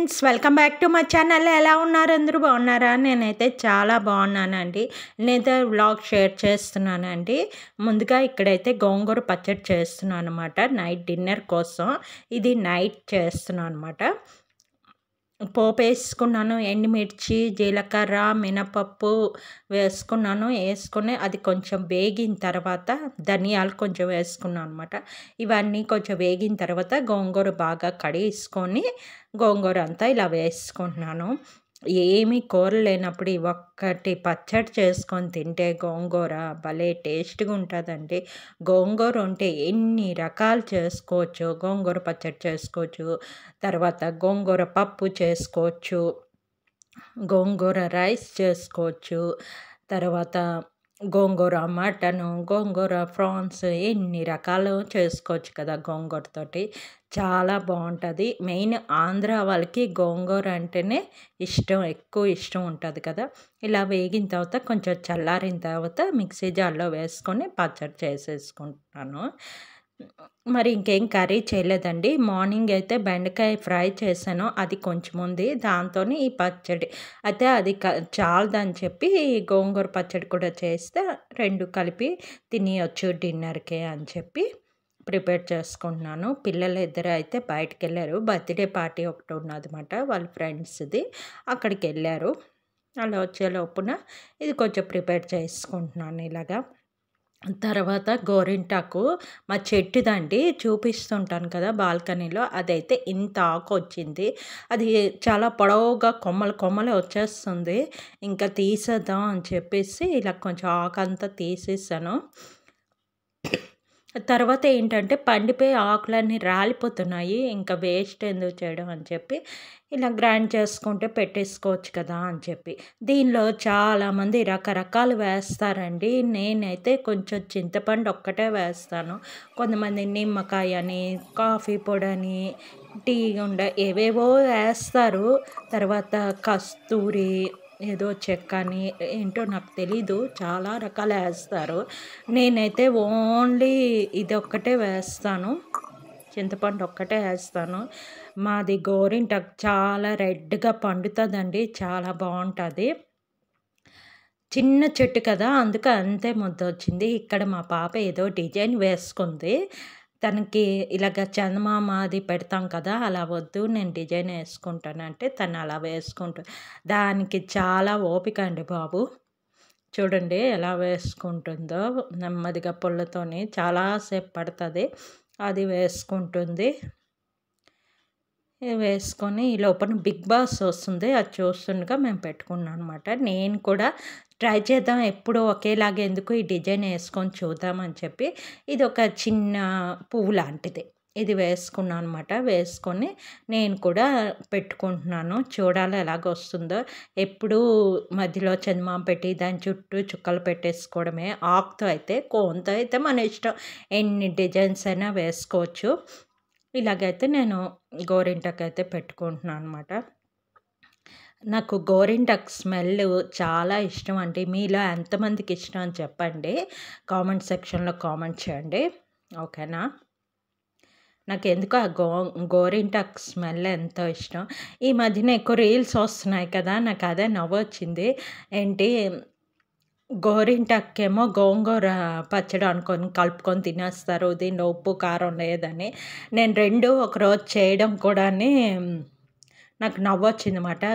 friends welcome back to my channel ఎలా ఉన్నారు అందరూ బాగున్నారా నేనైతే చాలా బాగున్నానండి నేనైతే వ్లాగ్ షేర్ చేస్తున్నానండి ముందుగా ఇక్కడైతే గోంగూర పచ్చడి చేస్తున్నాను అనమాట నైట్ డిన్నర్ కోసం ఇది నైట్ చేస్తున్నాను అనమాట పోపు వేసుకున్నాను ఎండుమిర్చి జీలకర్ర మినపప్పు వేసుకున్నాను వేసుకుని అది కొంచెం వేగిన తర్వాత ధనియాలు కొంచెం వేసుకున్నాను అనమాట ఇవన్నీ కొంచెం వేగిన తర్వాత గోంగూర బాగా కడిగేసుకొని గోంగూర అంతా ఇలా వేసుకుంటున్నాను ఏమీ కూర లేనప్పుడు ఈ ఒక్కటి పచ్చడి చేసుకొని తింటే గోంగూర భలే టేస్ట్గా ఉంటుందండి గోంగూర ఉంటే ఎన్ని రకాలు చేసుకోవచ్చు గోంగూర పచ్చడి చేసుకోవచ్చు తర్వాత గోంగూర పప్పు చేసుకోవచ్చు గోంగూర రైస్ చేసుకోవచ్చు తర్వాత గోంగూర మటను గోంగూర ప్రాన్స్ ఎన్ని రకాలు చేసుకోవచ్చు కదా గోంగూరతోటి చాలా బాగుంటుంది మెయిన్ ఆంధ్ర వాళ్ళకి గోంగూర అంటేనే ఇష్టం ఎక్కువ ఇష్టం ఉంటుంది కదా ఇలా వేగిన తర్వాత కొంచెం చల్లారిన తర్వాత మిక్సీ జార్లో వేసుకొని పచ్చడి చేసేసుకుంటాను మరి ఇంకేం కర్రీ చేయలేదండి మార్నింగ్ అయితే బెండకాయ ఫ్రై చేశాను అది కొంచెం ఉంది దాంతో ఈ పచ్చడి అయితే అది క చాలదని చెప్పి గోంగూర పచ్చడి కూడా చేస్తే రెండు కలిపి తినేయచ్చు డిన్నర్కే అని చెప్పి ప్రిపేర్ చేసుకుంటున్నాను పిల్లలు ఇద్దరు అయితే బయటకు వెళ్ళారు బర్త్డే పార్టీ ఒకటి ఉన్నదన్నమాట వాళ్ళ ఫ్రెండ్స్ది అక్కడికి వెళ్ళారు అలా వచ్చే లోపున ఇది కొంచెం ప్రిపేర్ చేసుకుంటున్నాను ఇలాగా తర్వాత గోరింటాకు మా చెట్టుదండి చూపిస్తుంటాను కదా బాల్కనీలో అదైతే ఇంత ఆకు వచ్చింది అది చాలా పొడవుగా కొమ్మలు కొమ్మలు వచ్చేస్తుంది ఇంకా తీసేద్దాం అని చెప్పేసి ఇలా కొంచెం ఆకు అంతా తీసేసాను తర్వాత ఏంటంటే పండిపోయి ఆకులన్నీ రాలిపోతున్నాయి ఇంకా వేస్ట్ ఎందుకు చేయడం అని చెప్పి ఇలా గ్రైండ్ చేసుకుంటే పెట్టేసుకోవచ్చు కదా అని చెప్పి దీనిలో చాలామంది రకరకాలు వేస్తారండి నేనైతే కొంచెం చింతపండు ఒక్కటే వేస్తాను కొంతమంది నిమ్మకాయ అని కాఫీ పొడి అని టీ ఉండ ఏవేవో వేస్తారు తర్వాత కస్తూరి ఏదో చెక్క అని ఏంటో నాకు తెలీదు చాలా రకాలు వేస్తారు నేనైతే ఓన్లీ ఇది ఒక్కటే వేస్తాను చింతపండు ఒక్కటే వేస్తాను మాది గోరింటాకు చాలా రెడ్గా పండుతుందండి చాలా బాగుంటుంది చిన్న చెట్టు కదా అందుకే అంతే ముద్ద వచ్చింది ఇక్కడ మా పాప ఏదో డిజైన్ వేసుకుంది తనకి ఇలాగ చందమామ అది పెడతాం కదా అలా వద్దు నేను డిజైన్ వేసుకుంటానంటే తను అలా వేసుకుంటా దానికి చాలా ఓపిక అండి బాబు చూడండి ఎలా వేసుకుంటుందో నెమ్మదిగా పుల్లతోని చాలాసేపు పడుతుంది అది వేసుకుంటుంది వేసుకొని ఈ లోపల బిగ్ బాస్ వస్తుంది అది చూస్తుండగా మేము పెట్టుకున్నాం అనమాట నేను కూడా ట్రై చేద్దాం ఎప్పుడు ఒకేలాగా ఎందుకు ఈ డిజైన్ వేసుకొని చూద్దామని చెప్పి ఇది ఒక చిన్న పువ్వు లాంటిది ఇది వేసుకున్నాను అనమాట వేసుకొని నేను కూడా పెట్టుకుంటున్నాను చూడాలి ఎలాగ వస్తుందో ఎప్పుడు మధ్యలో చందమామ పెట్టి దాని చుట్టూ చుక్కలు పెట్టేసుకోవడమే ఆకుతో అయితే కోన్తో అయితే మన ఇష్టం ఎన్ని డిజైన్స్ అయినా వేసుకోవచ్చు ఇలాగైతే నేను గోరింటకు అయితే పెట్టుకుంటున్నాను అనమాట నాకు గోరింటక్ స్మెల్ చాలా ఇష్టం అండి మీలో ఎంతమందికి ఇష్టం అని చెప్పండి కామెంట్ సెక్షన్లో కామెంట్ చేయండి ఓకేనా నాకు ఎందుకు ఆ గో గోరింటాక్ స్మెల్ ఎంతో ఇష్టం ఈ మధ్యన ఎక్కువ రీల్స్ వస్తున్నాయి కదా నాకు అదే నవ్వు వచ్చింది ఏంటి గోరింటాకేమో గోంగూర పచ్చడి అనుకొని కలుపుకొని తినేస్తారు దీనిలో ఉప్పు కారం లేదని నేను రెండు ఒకరోజు చేయడం కూడా నాకు నవ్వు వచ్చిందన్నమాట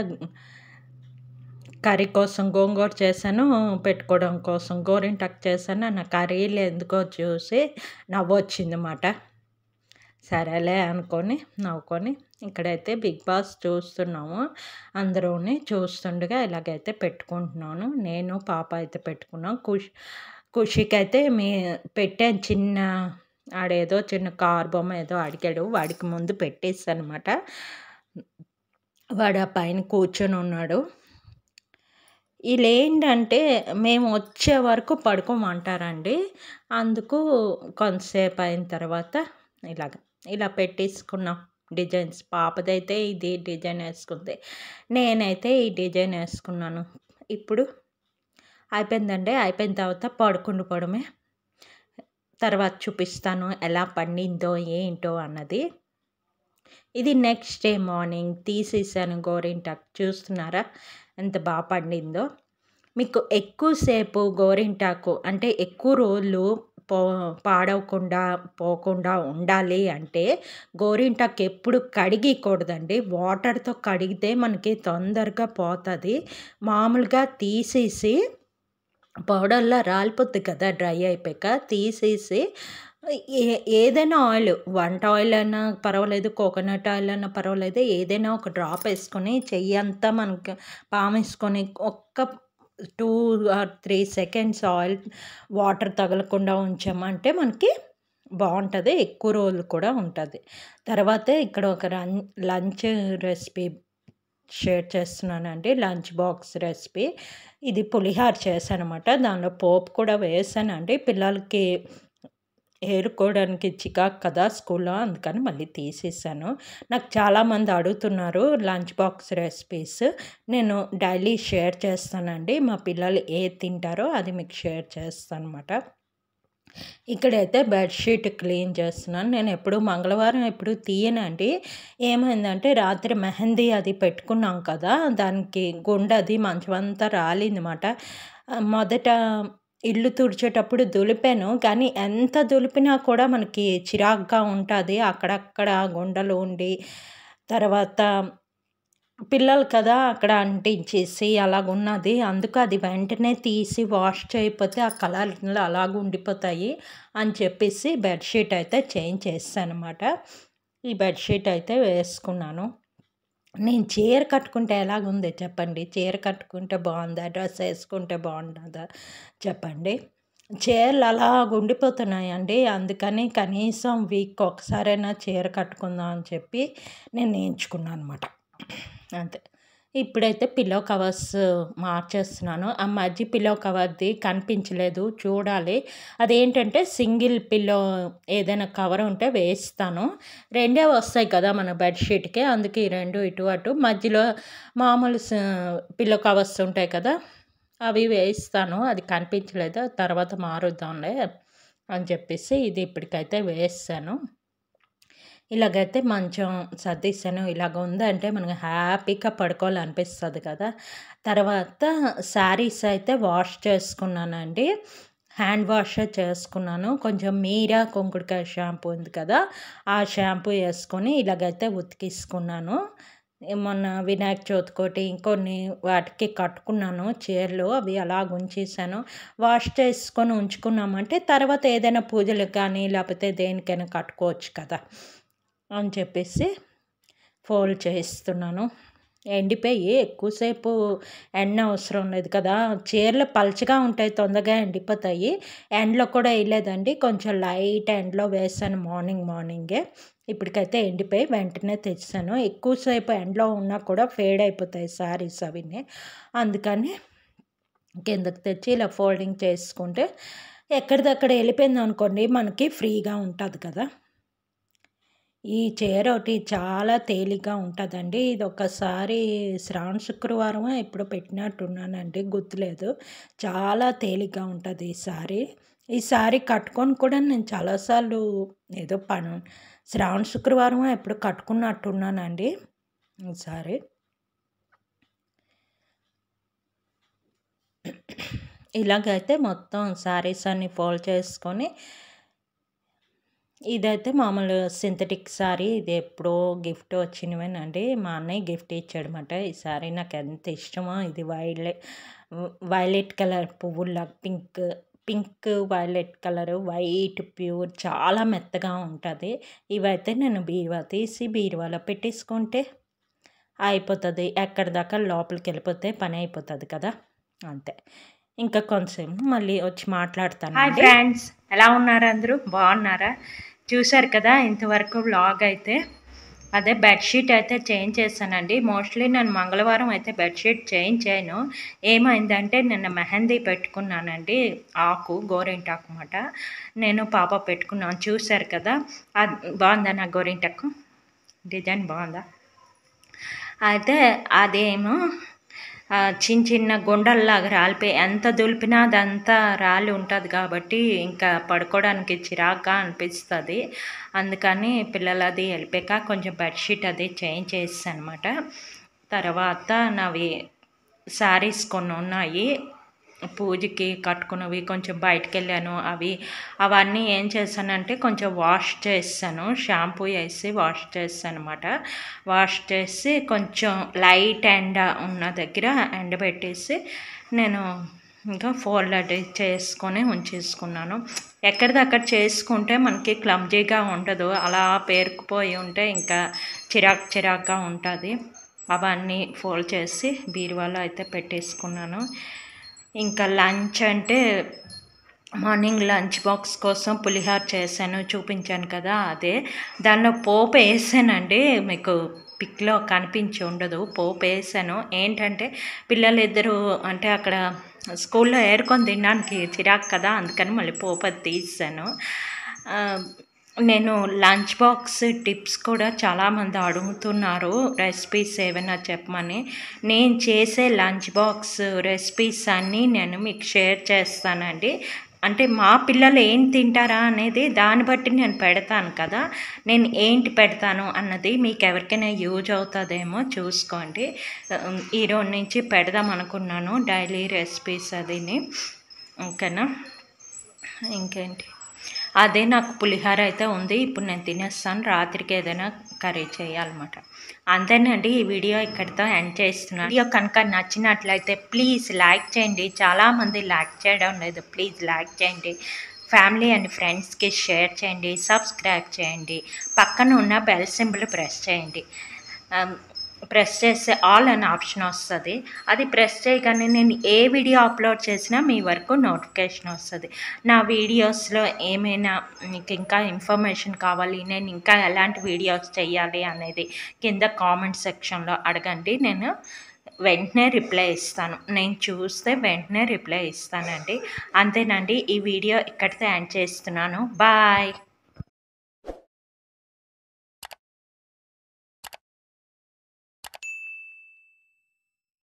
కర్రీ కోసం గోంగూర చేశాను పెట్టుకోవడం కోసం గోరింటాకు చేశాను నా కర్రీలు ఎందుకో చూసి నవ్వు వచ్చిందన్నమాట సరేలే అనుకొని నవ్వుకొని ఇక్కడైతే బిగ్ బాస్ చూస్తున్నాము అందరూని చూస్తుండగా ఇలాగైతే పెట్టుకుంటున్నాను నేను పాప అయితే పెట్టుకున్నాం కుష్ ఖుషికి అయితే మీ పెట్టాను చిన్న ఆడేదో చిన్న కార్ బొమ్మ ఏదో అడిగాడు వాడికి ముందు పెట్టేస్తాను అనమాట వాడు ఆ పైన కూర్చొని ఉన్నాడు వీళ్ళు ఏంటంటే మేము వచ్చే వరకు పడుకోమంటారండి అందుకు కొంతసేపు అయిన తర్వాత ఇలాగ ఇలా పెట్టేసుకున్నాం డిజైన్స్ పాపదైతే ఇది డిజైన్ వేసుకుంది నేనైతే ఈ డిజైన్ వేసుకున్నాను ఇప్పుడు అయిపోయిందండి అయిపోయిన తర్వాత పడుకుండు పడమే తర్వాత చూపిస్తాను ఎలా పండిందో ఏంటో అన్నది ఇది నెక్స్ట్ డే మార్నింగ్ తీసేసాను గోరింటాకు చూస్తున్నారా ఎంత బాగా పండిందో మీకు ఎక్కువసేపు గోరింటాకు అంటే ఎక్కువ రోజులు పో పాడవకుండా పోకుండా ఉండాలి అంటే గోరింటాకు ఎప్పుడు కడిగకూడదండి వాటర్తో కడిగితే మనకి తొందరగా పోతుంది మామూలుగా తీసేసి పౌడర్లా రాలిపోద్ది కదా డ్రై అయిపోయాక తీసేసి ఏ ఏదైనా ఆయిల్ వంట ఆయిల్ అయినా పర్వాలేదు కోకోనట్ ఆయిల్ అయినా పర్వాలేదు ఏదైనా ఒక డ్రాప్ వేసుకొని చెయ్యి అంతా మనకి పామేసుకొని ఒక్క two or three seconds oil water తగలకుండా ఉంచామంటే మనకి బాగుంటుంది ఎక్కువ రోజులు కూడా ఉంటుంది తర్వాత ఇక్కడ ఒక రన్ లంచ్ రెసిపీ షేర్ చేస్తున్నానండి లంచ్ బాక్స్ రెసిపీ ఇది పులిహార చేశాను అనమాట దానిలో పోపు కూడా వేసానండి పిల్లలకి ఏరుకోవడానికి చికాకు కదా స్కూల్లో అందుకని మళ్ళీ తీసేసాను నాకు చాలామంది అడుగుతున్నారు లంచ్ బాక్స్ రెసిపీస్ నేను డైలీ షేర్ చేస్తానండి మా పిల్లలు ఏది తింటారో అది మీకు షేర్ చేస్తాను అనమాట ఇక్కడైతే బెడ్షీట్ క్లీన్ చేస్తున్నాను నేను ఎప్పుడు మంగళవారం ఎప్పుడు తీయనండి ఏమైందంటే రాత్రి మెహందీ అది పెట్టుకున్నాం కదా దానికి గుండె అది మంచమంతా రాలిందన్నమాట మొదట ఇల్లు తుడిచేటప్పుడు దులిపాను కానీ ఎంత దులిపినా కూడా మనకి చిరాగ్గా ఉంటుంది అక్కడక్కడ గుండెలు ఉండి తర్వాత పిల్లలు కదా అక్కడ అంటించేసి అలాగున్నది అందుకు అది వెంటనే తీసి వాష్ చేయకపోతే ఆ కలర్లు అలాగ ఉండిపోతాయి అని చెప్పేసి బెడ్షీట్ అయితే చేంజ్ చేస్తాను అనమాట ఈ బెడ్షీట్ అయితే వేసుకున్నాను నేను చీర కట్టుకుంటే ఎలాగుంది చెప్పండి చీర కట్టుకుంటే బాగుందా డ్రెస్ వేసుకుంటే బాగుంటుందా చెప్పండి చీరలు అలా ఉండిపోతున్నాయండి అందుకని కనీసం వీక్ ఒకసారైనా చీర కట్టుకుందాం అని చెప్పి నేను నేర్చుకున్నాను అనమాట అంతే ఇప్పుడైతే పిల్లో కవర్స్ మార్చేస్తున్నాను ఆ మధ్య పిల్లో కవర్ది కనిపించలేదు చూడాలి అదేంటంటే సింగిల్ పిల్లో ఏదైనా కవర్ ఉంటే వేస్తాను రెండే వస్తాయి కదా మన బెడ్షీట్కి అందుకే ఈ రెండు ఇటు అటు మధ్యలో మామూలు పిల్లో కవర్స్ ఉంటాయి కదా అవి వేస్తాను అది కనిపించలేదు తర్వాత మారుద్దాంలే అని చెప్పేసి ఇది ఇప్పటికైతే వేస్తాను ఇలాగైతే మంచం సర్దిస్తాను ఇలాగ ఉందంటే మనకు హ్యాపీగా పడుకోవాలనిపిస్తుంది కదా తర్వాత శారీస్ అయితే వాష్ చేసుకున్నానండి హ్యాండ్ వాష్ చేసుకున్నాను కొంచెం మీరా కుంకుడుకాయ షాంపూ ఉంది కదా ఆ షాంపూ వేసుకొని ఇలాగైతే ఉతికిసుకున్నాను మొన్న వినాయక చవితి కోటి ఇంకొన్ని వాటికి కట్టుకున్నాను చీరలు అవి అలా ఉంచేసాను వాష్ చేసుకొని ఉంచుకున్నామంటే తర్వాత ఏదైనా పూజలకు కానీ లేకపోతే దేనికైనా కట్టుకోవచ్చు కదా అని చెప్పేసి ఫోల్డ్ చేస్తున్నాను ఎండిపోయి ఎక్కువసేపు ఎండ అవసరం లేదు కదా చీరలు పల్చగా ఉంటాయి తొందరగా ఎండిపోతాయి ఎండలో కూడా వేయలేదండి కొంచెం లైట్ ఎండలో వేసాను మార్నింగ్ మార్నింగే ఇప్పటికైతే ఎండిపోయి వెంటనే తెచ్చాను ఎక్కువసేపు ఎండలో ఉన్నా కూడా ఫేడ్ అయిపోతాయి శారీస్ అవిని అందుకని కిందకి తెచ్చి ఇలా ఫోల్డింగ్ చేసుకుంటే ఎక్కడిదక్కడ వెళ్ళిపోయింది అనుకోండి మనకి ఫ్రీగా ఉంటుంది కదా ఈ చీర ఒకటి చాలా తేలిగ్గా ఉంటుందండి ఇది ఒకసారి శ్రావణ శుక్రవారం ఎప్పుడు పెట్టినట్టున్నానండి గుర్తులేదు చాలా తేలిగ్గా ఉంటుంది ఈ సారీ ఈ సారీ కట్టుకొని కూడా నేను చాలాసార్లు ఏదో పను శ్రావణ శుక్రవారం ఎప్పుడు కట్టుకున్నట్టున్నానండి ఈ సారీ ఇలాగైతే మొత్తం శారీస్ అన్ని ఫోల్డ్ చేసుకొని ఇదైతే మామూలు సింథటిక్ శారీ ఇది ఎప్పుడో గిఫ్ట్ వచ్చినవేనండి మా అన్నయ్య గిఫ్ట్ ఇచ్చాడనమాట ఈ శారీ నాకు ఎంత ఇష్టమో ఇది వైలెట్ వైలెట్ కలర్ పువ్వుల pink pink violet colour white pure చాలా మెత్తగా ఉంటుంది ఇవైతే నేను బీరువా తీసి బీరువాలో పెట్టేసుకుంటే అయిపోతుంది ఎక్కడ దాకా లోపలికి వెళ్ళిపోతే పని అయిపోతుంది కదా అంతే ఇంకా కొంచెం మళ్ళీ వచ్చి మాట్లాడతాను హాయ్ ఫ్రెండ్స్ ఎలా ఉన్నారు అందరూ బాగున్నారా చూసారు కదా ఇంతవరకు వ్లాగ్ అయితే అదే బెడ్షీట్ అయితే చేంజ్ చేశానండి మోస్ట్లీ నేను మంగళవారం అయితే బెడ్షీట్ చేంజ్ చేయను ఏమైందంటే నిన్న మెహందీ పెట్టుకున్నానండి ఆకు గోరింటాకు అన్నమాట నేను పాప పెట్టుకున్నాను చూశారు కదా బాగుందా నా గోరింటాకు డిజైన్ బాగుందా అయితే అదేమో ఆ, చిన్న చిన్న గుండల్లాగా రాలిపోయి ఎంత దులిపినా అదంతా రాలి ఉంటుంది కాబట్టి ఇంకా పడుకోవడానికి చిరాగ్గా అనిపిస్తుంది అందుకని పిల్లలు అది వెళ్ళిపోయాక కొంచెం బెడ్షీట్ అది చేంజ్ చేస్తాను అనమాట తర్వాత నావి శారీస్ కొన్ని ఉన్నాయి పూజకి కట్టుకున్నవి కొంచెం బయటకు వెళ్ళాను అవి అవన్నీ ఏం చేశానంటే కొంచెం వాష్ చేస్తాను షాంపూ వేసి వాష్ చేస్తాను అనమాట వాష్ చేసి కొంచెం లైట్ ఎండ ఉన్న దగ్గర ఎండబెట్టేసి నేను ఇంకా ఫోల్డ్ చేసుకొని ఉంచేసుకున్నాను ఎక్కడిదక్కడ చేసుకుంటే మనకి క్లమ్జీగా ఉండదు అలా పేరుకుపోయి ఉంటే ఇంకా చిరాక్ చిరాక్గా ఉంటుంది అవన్నీ ఫోల్డ్ చేసి బీరువాలో అయితే పెట్టేసుకున్నాను ఇంకా లంచ్ అంటే మార్నింగ్ లంచ్ బాక్స్ కోసం పులిహోర చేశాను చూపించాను కదా అదే దానిలో పోపు వేసానండి మీకు పిక్లో కనిపించి ఉండదు పోపు వేసాను ఏంటంటే పిల్లలు ఇద్దరు అంటే అక్కడ స్కూల్లో ఏరుకొని తినడానికి చిరాకు కదా అందుకని మళ్ళీ పోపు అది తీసాను ఆ, నేను లంచ్ బాక్స్ టిప్స్ కూడా చాలామంది అడుగుతున్నారు రెసిపీస్ ఏమైనా చెప్పమని నేను చేసే లంచ్ బాక్స్ రెసిపీస్ అన్నీ నేను మీకు షేర్ చేస్తానండి అంటే మా పిల్లలు ఏం తింటారా అనేది దాన్ని బట్టి నేను పెడతాను కదా నేను ఏంటి పెడతాను అన్నది మీకు ఎవరికైనా యూజ్ అవుతుందేమో చూసుకోండి ఉమ్, ఈ రోజు నుంచి పెడదాం అనుకున్నాను డైలీ రెసిపీస్ అదిని ఓకేనా ఇంకేంటి అదే నాకు పులిహోర అయితే ఉంది ఇప్పుడు నేను తినేస్తాను రాత్రికి ఏదైనా కర్రీ చేయాలన్నమాట అంతేనండి ఈ వీడియో ఇక్కడితో ఎండ్ చేస్తున్నాను వీడియో కనుక నచ్చినట్లయితే ప్లీజ్ లైక్ చేయండి చాలామంది లైక్ చేయడం లేదు ప్లీజ్ లైక్ చేయండి ఫ్యామిలీ అండ్ ఫ్రెండ్స్కి షేర్ చేయండి సబ్స్క్రైబ్ చేయండి పక్కన ఉన్న బెల్ సింబల్ ప్రెస్ చేయండి ఆమ్, ప్రెస్ చేస్తే ఆల్ అనే ఆప్షన్ వస్తుంది అది ప్రెస్ చేయగానే నేను ఏ వీడియో అప్లోడ్ చేసినా మీ వరకు నోటిఫికేషన్ వస్తుంది నా వీడియోస్లో ఏమైనా మీకు ఇంకా ఇన్ఫర్మేషన్ కావాలి నేను ఇంకా ఎలాంటి వీడియోస్ చేయాలి అనేది కింద కామెంట్ సెక్షన్లో అడగండి నేను వెంటనే రిప్లై ఇస్తాను నేను చూస్తే వెంటనే రిప్లై ఇస్తానండి అంతేనండి ఈ వీడియో ఇక్కడితో ఎండ్ చేస్తున్నాను బాయ్